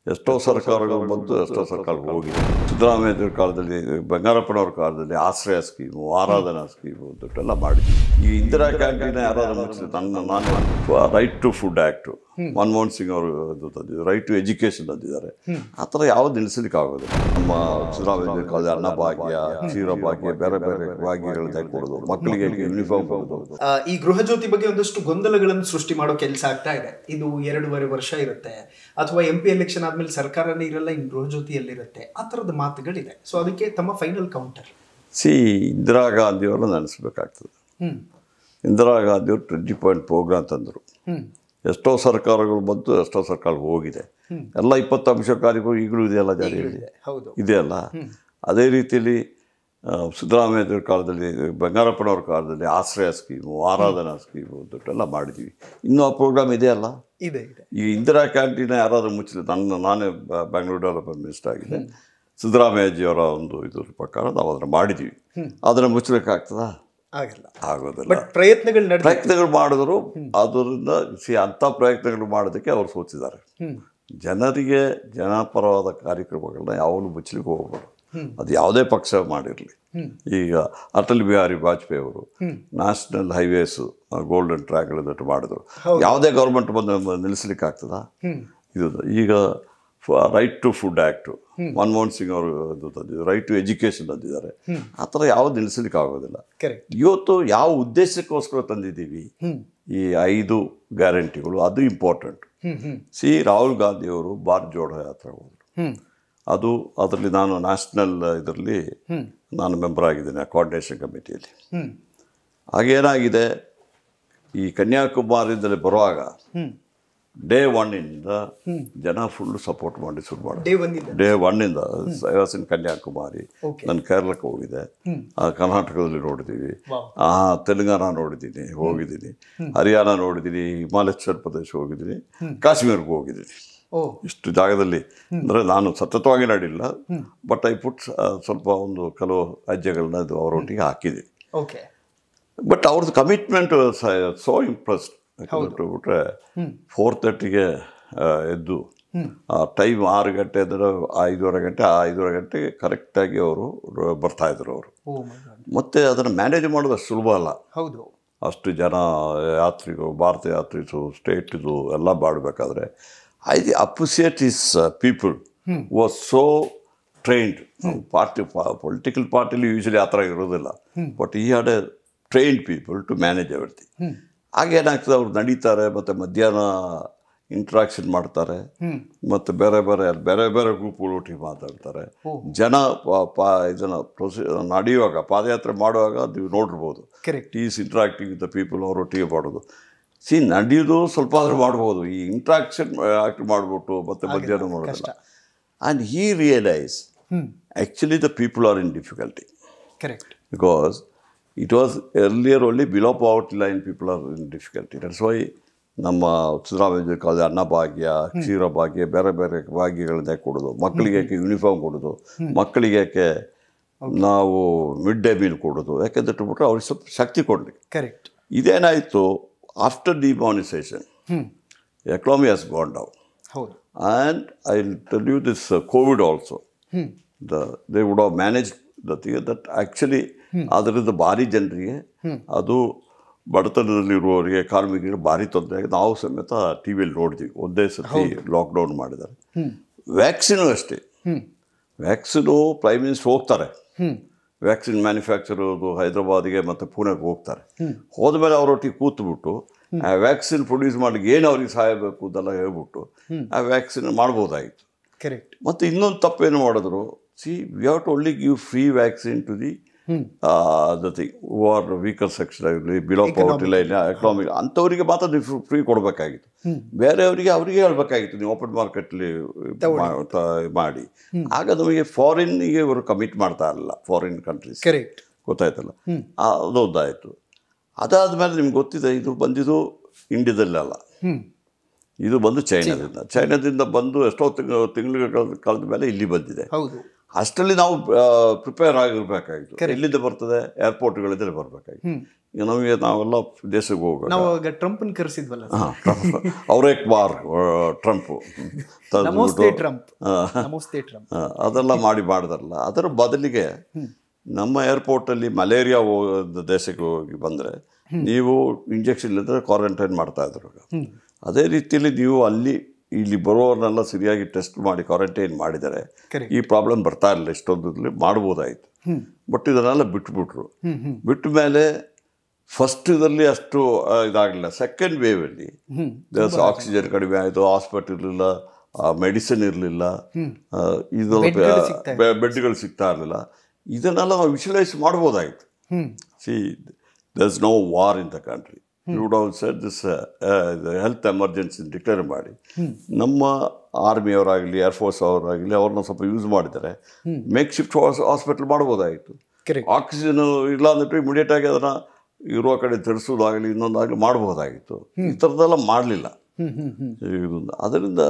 ಎಷ್ಟೋ ಸರ್ಕಾರಗಳು ಬಂತು ಎಷ್ಟೋ ಸರ್ಕಾರಗಳು ಹೋಗಿದೆ ಸಿದ್ದರಾಮಯ್ಯ ಕಾಲದಲ್ಲಿ ಬಂಗಾರಪ್ಪನವ್ರ ಕಾಲದಲ್ಲಿ ಆಶ್ರಯ ಸ್ಕೀಮು ಆರಾಧನಾ ಸ್ಕೀಮು ಅಂತೆಲ್ಲ ಮಾಡಿದ್ವಿ ಈ ಇಂದಿರಾ ಕ್ಯಾಂಟೀನ್ ಯಾರಾದ್ರೂ ಮುಗಿಸಿದ್ರೆ ನನ್ನ ನಾನು right to food act Manmohan Singh ಅವರು ಇದು ತಂದಿದ್ದು ರೈಟ್ ಟು ಎಜುಕೇಷನ್ ತಂದಿದ್ದಾರೆ ಆ ಥರ ಯಾವ್ದು ನಿಲ್ಲಿಸಲಿಕ್ಕೆ ಆಗೋದಿಲ್ಲ ನಮ್ಮ ಸಿದ್ದರಾಮಯ್ಯ ಕಾಲದಲ್ಲಿ ಅನ್ನ ಭಾಗ್ಯ ಕ್ಷೀರ ಭಾಗ್ಯ ಬೇರೆ ಬೇರೆ ಭಾಗ್ಯಗಳು ತೆಗೆದುಕೊಡೋದು ಮಕ್ಕಳಿಗೆ ಯೂನಿಫಾರ್ಮ್ ಕೊಡೋದು ಆ, ಈ ಗೃಹಜ್ಯೋತಿ ಬಗ್ಗೆ ಒಂದಷ್ಟು ಗೊಂದಲಗಳನ್ನು ಸೃಷ್ಟಿ ಮಾಡೋ ಕೆಲಸ ಆಗ್ತಾ ಇದೆ ಇದು ಎರಡೂವರೆ ವರ್ಷ ಇರುತ್ತೆ ಅಥವಾ ಎಂ ಪಿ ಎಲೆಕ್ಷನ್ ಆದ್ಮೇಲೆ ಸರ್ಕಾರನೇ ಇರಲ್ಲ ಇನ್ನು ಗೃಹಜ್ಯೋತಿ ಎಲ್ಲಿರುತ್ತೆ ಆ ಥರದ ಮಾತುಗಳಿದೆ ಸೊ ಅದಕ್ಕೆ ತಮ್ಮ ಫೈನಲ್ ಕೌಂಟರ್ ಸಿ ಇಂದಿರಾ ಗಾಂಧಿಯವ್ರನ್ನ ನೆನೆಸ್ಬೇಕಾಗ್ತದೆ ಹ್ಮ್ ಇಂದಿರಾ ಗಾಂಧಿಯವರು ಟ್ವೆಂಟಿ ಪಾಯಿಂಟ್ ಪ್ರೋಗ್ರಾಮ್ ತಂದರು ಹ್ಮ್ ಎಷ್ಟೋ ಸರ್ಕಾರಗಳು ಬಂತು ಎಷ್ಟೋ ಸರ್ಕಾರ ಹೋಗಿದೆ ಎಲ್ಲ ಇಪ್ಪತ್ತು ಅಂಶ ಕಾರ್ಯಗಳು ಈಗಲೂ ಇದೆಯಲ್ಲ ಜಾರಿಯಲ್ಲಿ ಇದೆ, ಹೌದು ಇದೆಯಲ್ಲ ಅದೇ ರೀತಿಯಲ್ಲಿ ಆ, ಸಿದ್ದರಾಮಯ್ಯ ಕಾಲದಲ್ಲಿ ಬಂಗಾರಪ್ಪನವ್ರ ಕಾಲದಲ್ಲಿ ಆಶ್ರಯ ಸ್ಕೀಮು ಆರಾಧನಾ ಸ್ಕೀಮು ಅಂತೆಲ್ಲ ಮಾಡಿದ್ವಿ ಇನ್ನೂ ಆ ಪ್ರೋಗ್ರಾಮ್ ಇದೆಯಲ್ಲ ಇದೆ ಇದೆ ಈ ಇಂದಿರಾ ಕ್ಯಾಂಟೀನ್ ಯಾರಾದರೂ ಮುಚ್ಚಿದೆ ನನ್ನ ನಾನೇ ಬ- ಬ್ಯಾಂಗ್ಳೂರ್ ಡೆವಲಪ್ಮೆಂಟ್ ಮಿನಿಸ್ಟರ್ ಆಗಿದೆ ಸಿದ್ದರಾಮಯ್ಯಜಿಯವರ ಒಂದು ಇದ್ರ ಪ್ರಕಾರ ನಾವು ಅದನ್ನು ಮಾಡಿದ್ವಿ ಅದನ್ನು ಮುಚ್ಚಲಿಕ್ಕಾಗ್ತದಾ ಆಗಲ್ಲ ಆಗೋದಿಲ್ಲ ಬಟ್ ಪ್ರಯತ್ನಗಳು ನಡೆದ ಪ್ರಯತ್ನಗಳು ಮಾಡಿದ್ರು ಅದರಿಂದ ಸಿ ಅಂಥ ಪ್ರಯತ್ನಗಳು ಮಾಡೋದಕ್ಕೆ ಅವರು ಸೋತಿದ್ದಾರೆ ಹ್ಮ್ ಜನರಿಗೆ ಜನಪರವಾದ ಕಾರ್ಯಕ್ರಮಗಳನ್ನ ಯಾವಾಗಲೂ ಮುಚ್ಚಲಿಕ್ಕೆ ಹೋಗ್ಬಾರ್ದು ಅದು ಯಾವುದೇ ಪಕ್ಷ ಮಾಡಿರಲಿ ಈಗ ಅಟಲ್ ಬಿಹಾರಿ ವಾಜಪೇಯಿ ಅವರು ನ್ಯಾಷನಲ್ ಹೈವೇಸು ಗೋಲ್ಡನ್ ಟ್ರ್ಯಾಕ್ಗಳನ್ನಟ್ಟು ಮಾಡಿದ್ರು ಯಾವುದೇ ಗೌರ್ಮೆಂಟ್ ಬಂದು ನಿಲ್ಲಿಸ್ಲಿಕ್ಕೆ ಆಗ್ತದಾ ಹ್ಮ್ ಇದು ಈಗ right to food act Manmohan Singh ಅವರು ಇದು ತಂದಿದ್ದು ರೈಟ್ ಟು ಎಜುಕೇಷನ್ ತಂದಿದ್ದಾರೆ ಆ ಥರ ಯಾವ್ದು ನಿಲ್ಲಿಸ್ಲಿಕ್ಕೆ ಆಗೋದಿಲ್ಲ ಕರೆಕ್ಟ್ ಇವತ್ತು ಯಾವ ಉದ್ದೇಶಕ್ಕೋಸ್ಕರ ತಂದಿದ್ದೀವಿ ಹ್ಮ್ ಈ ಐದು ಗ್ಯಾರಂಟಿಗಳು ಅದು ಇಂಪಾರ್ಟೆಂಟ್ ಹ್ಮ್ ಹ್ಮ್ ಸಿ ರಾಹುಲ್ ಗಾಂಧಿಯವರು ಭಾರತ್ ಜೋಡೋ ಯಾತ್ರೆ ಹೋದರು ಹ್ಮ್ ಅದು ಅದರಲ್ಲಿ ನಾನು ನ್ಯಾಷನಲ್ ಇದರಲ್ಲಿ ಹ್ಮ್ ನಾನು ಮೆಂಬರ್ ಆಗಿದ್ದೇನೆ ಕೋಆರ್ಡಿನೇಷನ್ ಕಮಿಟಿಯಲ್ಲಿ ಹ್ಮ್ ಹಾಗೇನಾಗಿದೆ ಈ ಕನ್ಯಾಕುಮಾರಿಯಿಂದಲೇ ಬರುವಾಗ ಹ್ಮ್ ಡೇ ಒನ್ನಿಂದ ಜನ ಫುಲ್ ಸಪೋರ್ಟ್ ಮಾಡಿ ಶುರು ಮಾಡಿದ್ರು ಡೇ ಬಂದಿದೆ ಡೇ ಒನ್ನಿಂದ ಇನ್ ಕನ್ಯಾಕುಮಾರಿ Okay. ನಾನು ಕೇರಳಕ್ಕೆ ಹೋಗಿದ್ದೆ ಆ, ಕರ್ನಾಟಕದಲ್ಲಿ ನೋಡಿದ್ದೀವಿ Wow. ಆ ತೆಲಂಗಾಣ ನೋಡಿದ್ದೀನಿ ಹೋಗಿದ್ದೀನಿ ಹರಿಯಾಣ ನೋಡಿದ್ದೀನಿ ಹಿಮಾಲಯ ಪ್ರದೇಶ ಹೋಗಿದ್ದೀನಿ ಕಾಶ್ಮೀರಕ್ಕೆ ಹೋಗಿದ್ದೀನಿ ಓ ಇಷ್ಟು ಜಾಗದಲ್ಲಿ ಅಂದರೆ ನಾನು ಸತತವಾಗಿ ನಡಿಲ್ಲ ಬಟ್ ಐ ಪುಟ್ ಸ್ವಲ್ಪ ಒಂದು ಕೆಲವು ಹೆಜ್ಜೆಗಳನ್ನ ಇದು ಅವರೊಟ್ಟಿಗೆ ಹಾಕಿದ್ದೀನಿ ಓಕೆ ಬಟ್ ಅವ್ರದ್ದು ಕಮಿಟ್ಮೆಂಟ್ ಸೋ ಇಂಪ್ರೆಸ್ಡ್ ಬಿಟ್ರೆ ಫೋರ್ ತರ್ಟಿಗೆ ಎದ್ದು ಆ ಟೈಮ್ ಆರು ಗಂಟೆ ಅಂದರೆ ಐದೂವರೆ ಗಂಟೆ ಆ ಐದೂವರೆ ಗಂಟೆಗೆ ಕರೆಕ್ಟಾಗಿ ಅವರು ಬರ್ತಾಯಿದ್ರು ಅವರು ಓ ಮೈ ಗಾಡ್ ಮತ್ತು ಅದನ್ನು ಮ್ಯಾನೇಜ್ ಮಾಡೋದು ಅಷ್ಟು ಸುಲಭ ಅಲ್ಲ ಹೌದು ಅಷ್ಟು ಜನ ಯಾತ್ರಿಗಳು ಭಾರತ ಯಾತ್ರಿಸು ಸ್ಟೇಟಿದು ಎಲ್ಲ ಮಾಡಬೇಕಾದ್ರೆ I the appreciate is people was so trained party political ಪಾರ್ಟಿಲಿ ಯೂಶಲಿ ಆ ಥರ ಇರೋದಿಲ್ಲ but he had a trained people to manage everything ಆಗೇನಾಗ್ತದೆ ಅವ್ರು ನಡೀತಾರೆ ಮತ್ತು ಮಧ್ಯಾಹ್ನ ಇಂಟ್ರಾಕ್ಷನ್ ಮಾಡ್ತಾರೆ ಮತ್ತು ಬೇರೆ ಬೇರೆ ಬೇರೆ ಬೇರೆ ಗ್ರೂಪ್ಗಳು ಒಟ್ಟಿಗೆ ಮಾತಾಡ್ತಾರೆ ಜನ ಪ- ಪ ಇದನ್ನು ಪ್ರೊಸೀ ನಡೆಯುವಾಗ ಪಾದಯಾತ್ರೆ ಮಾಡುವಾಗ ನೀವು ನೋಡಿರ್ಬೋದು correct is interacting with the people ಅವರೊಟ್ಟಿಗೆ ಮಾಡೋದು ಸಿ ನಡೆಯೋದು ಸ್ವಲ್ಪ ಆದರೂ ಮಾಡ್ಬೋದು ಈ ಇಂಟ್ರಾಕ್ಷನ್ ಆಕ್ಟ್ ಮಾಡಿಬಿಟ್ಟು ಮತ್ತೆ ಮಧ್ಯಾಹ್ನ ಮಾಡೋದಿಲ್ಲ and he realise hmm actually the people are in difficulty correct because it was earlier only below poverty line people are in difficulty. That's why ನಮ್ಮ ಸಿದ್ದರಾಮಯ್ಯ ಕಾಲದ ಅನ್ನಭಾಗ್ಯ ಕ್ಷೀರ ಭಾಗ್ಯ ಬೇರೆ ಬೇರೆ ಭಾಗ್ಯಗಳನ್ನ ಕೊಡೋದು ಮಕ್ಕಳಿಗೆ ಯಾಕೆ ಯೂನಿಫಾರ್ಮ್ ಕೊಡೋದು ಮಕ್ಕಳಿಗೆ ಯಾಕೆ ನಾವು ಮಿಡ್ ಡೇ ಮೀಲ್ ಕೊಡೋದು ಯಾಕೆಂದ್ರೆ ಬಿಟ್ರೆ ಅವ್ರಿಗೆ ಸ್ವಲ್ಪ ಶಕ್ತಿ ಕೊಡಲಿ ಕರೆಕ್ಟ್ ಇದೇನಾಯಿತು after demonetisation hmm economy has gone down ಹೌದು And I'll tell you this uh, COVID also. The, they would have managed the thing that actually ಅದರಿಂದ ಭಾರಿ ಜನರಿಗೆ ಅದು ಬಡತನದಲ್ಲಿರುವವರಿಗೆ ಕಾರ್ಮಿಕರಿಗೆ ಭಾರಿ ತೊಂದರೆ ಆಗಿದೆ ನಾವು ಸಮೇತ ಟಿ ವಿಯಲ್ಲಿ ನೋಡಿದ್ವಿ ಒಂದೇ ಸತಿ ಲಾಕ್ಡೌನ್ ಮಾಡಿದ್ದಾರೆ ವ್ಯಾಕ್ಸಿನು ಅಷ್ಟೇ ಹ್ಮ್ ವ್ಯಾಕ್ಸಿನು ಪ್ರೈಮ್ ಮಿನಿಸ್ಟರ್ ಹೋಗ್ತಾರೆ ಹ್ಮ್ ವ್ಯಾಕ್ಸಿನ್ ಮ್ಯಾನುಫ್ಯಾಕ್ಚರರ್ದು ಹೈದರಾಬಾದಿಗೆ ಮತ್ತು ಪುಣೆಗೆ ಹೋಗ್ತಾರೆ ಹೋದ್ಮೇಲೆ ಅವರೊಟ್ಟಿಗೆ ಕೂತ್ಬಿಟ್ಟು ಆ ವ್ಯಾಕ್ಸಿನ್ ಪ್ರೊಡ್ಯೂಸ್ ಮಾಡ್ಲಿಕ್ಕೆ ಏನು ಅವ್ರಿಗೆ ಸಹಾಯ ಬೇಕು ಅಂತೆಲ್ಲ ಹೇಳ್ಬಿಟ್ಟು ಆ ವ್ಯಾಕ್ಸಿನ್ ಮಾಡ್ಬೋದಾಗಿತ್ತು ಕರೆಕ್ಟ್ ಮತ್ತು ಇನ್ನೊಂದು ತಪ್ಪೇನು ಮಾಡಿದ್ರು see we have to only give free vaccine to the the thing who are weaker section ಆಗಲಿ ಬಿಲೋ ಪವರ್ಟಿ ಲೈನ್ ಎಕನಾಮಿಕ್ ಅಂಥವರಿಗೆ ಮಾತ್ರ ನೀವು ಫ್ರೀ ಕೊಡಬೇಕಾಗಿತ್ತು ಬೇರೆಯವರಿಗೆ ಅವರಿಗೆ ಹೇಳ್ಬೇಕಾಗಿತ್ತು ನೀವು ಓಪನ್ ಮಾರ್ಕೆಟ್ಲಿ ಮಾಡಿ ಆಗ ನಮಗೆ ಫಾರಿನ್ಗೆ ಇವರು ಕಮಿಟ್ ಮಾಡ್ತಾ ಇರಲಿಲ್ಲ ಫಾರಿನ್ ಕಂಟ್ರೀಸ್ ಕರೆಕ್ಟ್ ಗೊತ್ತಾಯ್ತಲ್ಲ ಆ, ಅದೊಂದಾಯಿತು ಅದಾದಮೇಲೆ ನಿಮ್ಗೆ ಗೊತ್ತಿದೆ ಇದು ಬಂದಿದ್ದು ಇಂಡಿಯಾದಲ್ಲಲ್ಲ ಹ್ಮ್ ಇದು ಬಂದು ಚೈನಾದಿಂದ ಚೈನಾದಿಂದ ಬಂದು ಎಷ್ಟೋ ತಿಂಗಳು ತಿಂಗಳು ಕಳೆದ ಮೇಲೆ ಇಲ್ಲಿ ಬಂದಿದೆ ಹೌದು ಅಷ್ಟರಲ್ಲಿ ನಾವು ಪ್ರಿಪೇರ್ ಆಗಿರ್ಬೇಕಾಗಿತ್ತು ಎಲ್ಲಿಂದ ಬರ್ತದೆ ಏರ್ಪೋರ್ಟ್ಗಳಿಂದ ಬರಬೇಕಾಗಿತ್ತು ಈಗ ನಮಗೆ ನಾವೆಲ್ಲ ದೇಶಕ್ಕೆ ಹೋಗ್ಬೇಕು ನಾವು ಆಗ ಟ್ರಂಪ್ನ ಕರೆಸಿದ್ವಲ್ಲ ಹಾಂ ಟ್ರಂಪ್ ಅವರೇ ಬಾರ್ ಟ್ರಂಪು ನಮಸ್ತೆ ಟ್ರಂಪ್ ನಮಸ್ತೆ ಟ್ರಂಪ್ ಆ, ಅದೆಲ್ಲ ಮಾಡಿ ಮಾಡಿದಾರಲ್ಲ ಅದರ ಬದಲಿಗೆ ನಮ್ಮ ಏರ್ಪೋರ್ಟಲ್ಲಿ ಮಲೇರಿಯಾ ದೇಶಕ್ಕೆ ಹೋಗಿ ಬಂದರೆ ನೀವು ಇಂಜೆಕ್ಷನ್ ಇಲ್ಲದ್ರೆ ಕ್ವಾರಂಟೈನ್ ಮಾಡ್ತಾ ಇದ್ರು ಅದೇ ರೀತಿಯಲ್ಲಿ ನೀವು ಅಲ್ಲಿ ಇಲ್ಲಿ ಬರೋರ್ನೆಲ್ಲ ಸರಿಯಾಗಿ ಟೆಸ್ಟ್ ಮಾಡಿ ಕ್ವಾರಂಟೈನ್ ಮಾಡಿದರೆ Correct. ಈ ಪ್ರಾಬ್ಲಮ್ ಬರ್ತಾ ಇರಲಿಲ್ಲ ಇಷ್ಟೊಂದು ಮಾಡ್ಬೋದಾಯಿತು ಬಟ್ ಇದನ್ನೆಲ್ಲ ಬಿಟ್ಬಿಟ್ರು ಬಿಟ್ಟ ಮೇಲೆ ಫಸ್ಟ್ ಇದರಲ್ಲಿ ಅಷ್ಟು ಆ, ಇದಾಗಲಿಲ್ಲ ಸೆಕೆಂಡ್ ವೇವಲ್ಲಿ ಆಕ್ಸಿಜನ್ ಕಡಿಮೆ ಆಯಿತು ಹಾಸ್ಪಿಟಲ್ ಇರಲಿಲ್ಲ ಮೆಡಿಸಿನ್ ಇರಲಿಲ್ಲ ಇದು ಬೆಡ್ಗಳು ಸಿಗ್ತಾ ಬೆ- ಬೆಡ್ಗಳು ಸಿಗ್ತಾ ಇರಲಿಲ್ಲ ಇದನ್ನೆಲ್ಲ ನಾವು ವಿಷುವಲೈಸ್ ಮಾಡ್ಬೋದಾಯಿತು hmm see thus no war in the country would have set this health emergency declare ಮಾಡಿ ನಮ್ಮ ಆರ್ಮಿಯವರಾಗಲಿ ಏರ್ಫೋರ್ಸ್ ಅವರಾಗಲಿ ಅವ್ರನ್ನ ಸ್ವಲ್ಪ ಯೂಸ್ ಮಾಡಿದರೆ ಮೇಕ್ ಶಿಫ್ಟ್ ಹಾಸ್ಪಿಟಲ್ ಮಾಡ್ಬೋದಾಯಿತು ಕರೆಕ್ಟ್ ಆಕ್ಸಿಜನ್ ಇಲ್ಲ ಅಂದ್ಬಿಟ್ಟು ಇಮಿಡಿಯೇಟ್ ಆಗಿ ಅದನ್ನು ಇರುವ ಕಡೆ ತರಿಸೋದಾಗಲಿ ಇನ್ನೊಂದಾಗಲಿ ಮಾಡ್ಬೋದಾಗಿತ್ತು ಈ ಥರದ್ದೆಲ್ಲ ಮಾಡಲಿಲ್ಲ ಹ್ಮ್ ಹ್ಮ್ ಹ್ಮ್ ಅದರಿಂದ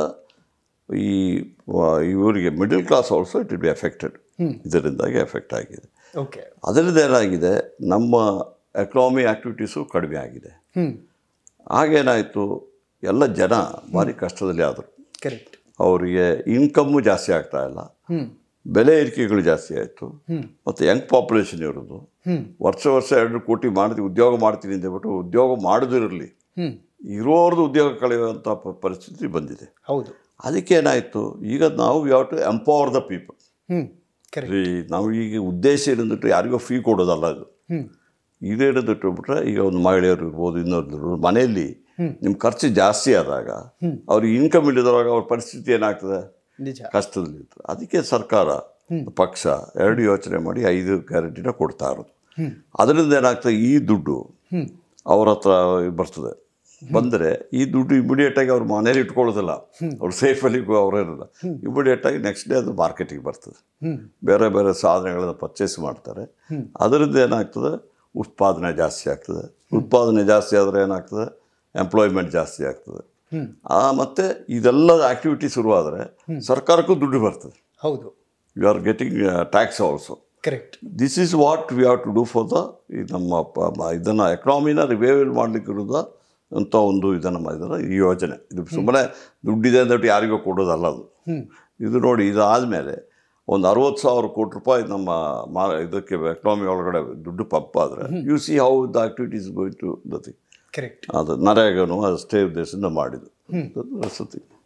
ಈ ವ- ಇವರಿಗೆ middle class also it will be affected ಇದರಿಂದಾಗಿ ಎಫೆಕ್ಟ್ ಆಗಿದೆ ಓಕೆ ಅದರಿಂದ ಏನಾಗಿದೆ ನಮ್ಮ ಎಕನಾಮಿ ಆ್ಯಕ್ಟಿವಿಟೀಸು ಕಡಿಮೆ ಆಗಿದೆ ಹ್ಮ್ ಆಗೇನಾಯಿತು ಎಲ್ಲ ಜನ ಭಾರಿ ಕಷ್ಟದಲ್ಲಿ ಆದರು ಕರೆಕ್ಟ್ ಅವರಿಗೆ ಇನ್ಕಮ್ಮು ಜಾಸ್ತಿ ಆಗ್ತಾ ಇಲ್ಲ ಹ್ಮ್ ಬೆಲೆ ಏರಿಕೆಗಳು ಜಾಸ್ತಿ ಆಯಿತು ಮತ್ತು ಯಂಗ್ ಪಾಪ್ಯುಲೇಷನ್ ಇರೋದು ಹ್ಮ್ ವರ್ಷ ವರ್ಷ ಎರಡು ಕೋಟಿ ಮಾಡ್ತೀವಿ ಉದ್ಯೋಗ ಮಾಡ್ತೀನಿ ಅಂತ ಹೇಳ್ಬಿಟ್ಟು ಉದ್ಯೋಗ ಮಾಡದಿರಲಿ ಹ್ಮ್ ಇರೋರ್ದು ಉದ್ಯೋಗ ಕಳೆಯುವಂಥ ಪ- ಪರಿಸ್ಥಿತಿ ಬಂದಿದೆ ಹೌದು ಅದಕ್ಕೆ ಏನಾಯಿತು ಈಗ ನಾವು ಯಾವ to empower the people hmm correct ಈ ನಾವು ಈಗ ಉದ್ದೇಶ ಏನಂದ್ಬಿಟ್ಟು ಯಾರಿಗೋ ಫೀ ಕೊಡೋದಲ್ಲ ಇದು ಹ್ಮ್ ಇದೇನಂದ್ಬಿಟ್ಟು ಬಿಟ್ರೆ ಈಗ ಒಂದು ಮಹಿಳೆಯರು ಇರ್ಬೋದು ಇನ್ನೊಂದು ಮನೆಯಲ್ಲಿ ನಿಮ್ಮ ಖರ್ಚು ಜಾಸ್ತಿ ಆದಾಗ ಅವ್ರಿಗೆ ಇನ್ಕಮ್ ಇಲ್ಲದಾಗ ಅವ್ರ ಪರಿಸ್ಥಿತಿ ಏನಾಗ್ತದೆ ನಿಜ ಕಷ್ಟದಲ್ಲಿತ್ತು ಅದಕ್ಕೆ ಸರ್ಕಾರ ಪಕ್ಷ ಎರಡು ಯೋಚನೆ ಮಾಡಿ ಐದು ಗ್ಯಾರಂಟಿನ ಕೊಡ್ತಾ ಇರೋದು ಅದರಿಂದ ಏನಾಗ್ತದೆ ಈ ದುಡ್ಡು ಅವ್ರ ಹತ್ರ ಬರ್ತದೆ ಬಂದರೆ ಈ ದುಡ್ಡು ಇಮಿಡಿಯೇಟಾಗಿ ಅವ್ರ ಮನೇಲಿ ಇಟ್ಕೊಳ್ಳೋದಿಲ್ಲ ಅವ್ರು ಸೇಫಲ್ಲಿ ಅವರೇನಿಲ್ಲ ಇಮಿಡಿಯೇಟಾಗಿ ನೆಕ್ಸ್ಟ್ ಡೇ ಅದು ಮಾರ್ಕೆಟಿಗೆ ಬರ್ತದೆ ಹ್ಮ್ ಬೇರೆ ಬೇರೆ ಸಾಧನೆಗಳನ್ನು ಪರ್ಚೇಸ್ ಮಾಡ್ತಾರೆ ಅದರಿಂದ ಏನಾಗ್ತದೆ ಉತ್ಪಾದನೆ ಜಾಸ್ತಿ ಆಗ್ತದೆ ಉತ್ಪಾದನೆ ಜಾಸ್ತಿ ಆದರೆ ಏನಾಗ್ತದೆ ಎಂಪ್ಲಾಯ್ಮೆಂಟ್ ಜಾಸ್ತಿ ಆಗ್ತದೆ ಆ ಮತ್ತು ಇದೆಲ್ಲ ಆ್ಯಕ್ಟಿವಿಟಿ ಶುರುವಾದರೆ ಸರ್ಕಾರಕ್ಕೂ ದುಡ್ಡು ಬರ್ತದೆ ಹೌದು you are getting tax also correct this is what we have to do for the ಈ ನಮ್ಮ ಪ- ಮ- ಇದನ್ನು ಎಕನಾಮಿನ ರಿವೈವಲ್ ಮಾಡಲಿಕ್ಕಿರೋದ ಅಂತ ಒಂದು ಇದನ್ನು ಇದನ್ನು ಈ ಯೋಜನೆ ಇದು ಸುಮ್ಮನೆ ದುಡ್ಡಿದೆ ಅಂದ್ಬಿಟ್ಟು ಯಾರಿಗೋ ಕೊಡೋದಲ್ಲ ಅದು ಇದು ನೋಡಿ ಇದು ಆದಮೇಲೆ ಒಂದು ಅರವತ್ತು ಸಾವಿರ ಕೋಟಿ ರೂಪಾಯಿ ನಮ್ಮ ಮಾ ಇದಕ್ಕೆ ಎಕನಾಮಿ ಒಳಗಡೆ ದುಡ್ಡು ಪಂಪ್ ಆದರೆ you see how the activities going to ದತಿ ಕರೆಕ್ಟ್ ಅದು ನರೇಗನು ಅಷ್ಟೇ ಉದ್ದೇಶದಿಂದ ಮಾಡಿದ್ದು ಅದು ವಸತಿ